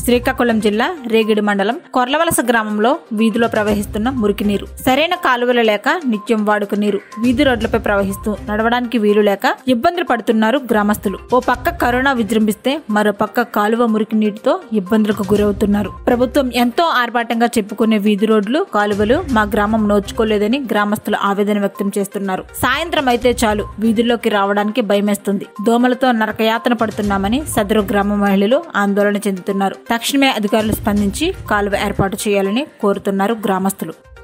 శ్రీకాకుళం జిల్లా రేగిడి మండలం కొర్లవలస గ్రామంలో వీధిలో ప్రవహిస్తున్న మురికి నీరు సరైన కాలువలు లేక నిత్యం వాడుక నీరు వీధి రోడ్లపై ప్రవహిస్తూ నడవడానికి వీలు లేక ఇబ్బందులు పడుతున్నారు గ్రామస్తులు ఓ పక్క కరోనా విజృంభిస్తే మరో పక్క కాలువ మురికి నీటితో ఇబ్బందులకు గురవుతున్నారు ప్రభుత్వం ఎంతో ఆర్భాటంగా చెప్పుకునే వీధి రోడ్లు కాలువలు మా గ్రామం నోచుకోలేదని గ్రామస్తులు ఆవేదన వ్యక్తం చేస్తున్నారు సాయంత్రం అయితే చాలు వీధుల్లోకి రావడానికి భయమేస్తుంది దోమలతో నరకయాతన పడుతున్నామని సదరు గ్రామ మహిళలు ఆందోళన చెందుతున్నారు తక్షణమే అధికారులు స్పందించి కాలువ ఏర్పాటు చేయాలని కోరుతున్నారు గ్రామస్తులు